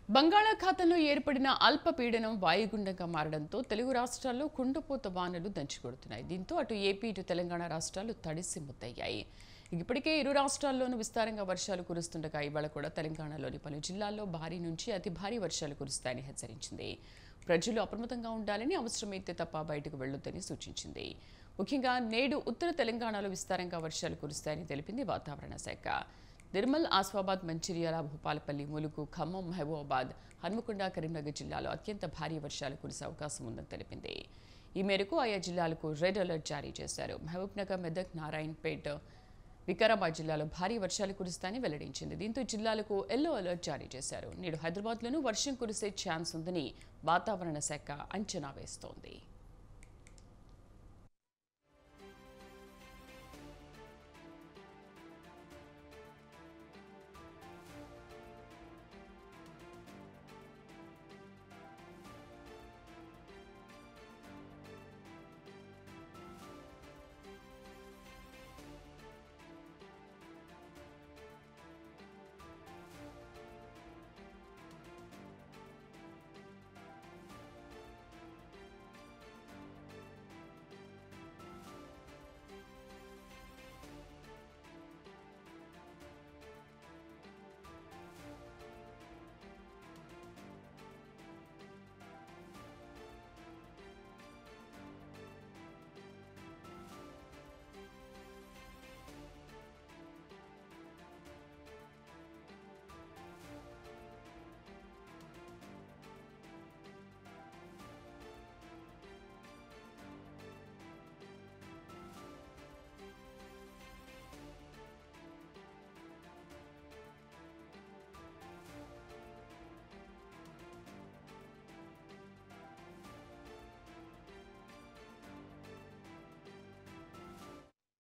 బంగాళాఖాతంలో ఏర్పడిన అల్పపీడనం వాయుగుండంగా మారడంతో తెలుగు రాష్ట్రాల్లో కుండపోత వానలు దంచుకొడుతున్నాయి దీంతో అటు ఏపీ ఇటు తెలంగాణ రాష్ట్రాలు తడిసి ముద్దయ్యాయి ఇప్పటికే ఇరు రాష్ట్రాల్లోనూ విస్తారంగా వర్షాలు కురుస్తుండగా ఇవాళ కూడా తెలంగాణలోని పలు జిల్లాల్లో భారీ నుంచి అతి భారీ వర్షాలు కురుస్తాయని హెచ్చరించింది ప్రజలు అప్రమత్తంగా ఉండాలని అవసరమైతే తప్ప బయటకు వెళ్లొద్దని సూచించింది ముఖ్యంగా నేడు ఉత్తర తెలంగాణలో విస్తారంగా వర్షాలు కురుస్తాయని తెలిపింది వాతావరణ శాఖ నిర్మల్ ఆస్వాబాద్ మంచిర్యాల భూపాలపల్లి ములుగు ఖమ్మం మహబూబాబాద్ హన్మకొండ కరీంనగర్ జిల్లాలో అత్యంత భారీ వర్షాలు కురిసే అవకాశం ఉందని తెలిపింది ఈ మేరకు ఆయా జిల్లాలకు రెడ్ అలర్ట్ జారీ చేశారు మహబూబ్నగర్ మెదక్ నారాయణపేట వికారాబాద్ జిల్లాలో భారీ వర్షాలు కురుస్తాయని వెల్లడించింది దీంతో జిల్లాలకు ఎల్లో అలర్ట్ జారీ చేశారు నేడు హైదరాబాద్లోనూ వర్షం కురిసే ఛాన్స్ ఉందని వాతావరణ శాఖ అంచనా వేస్తోంది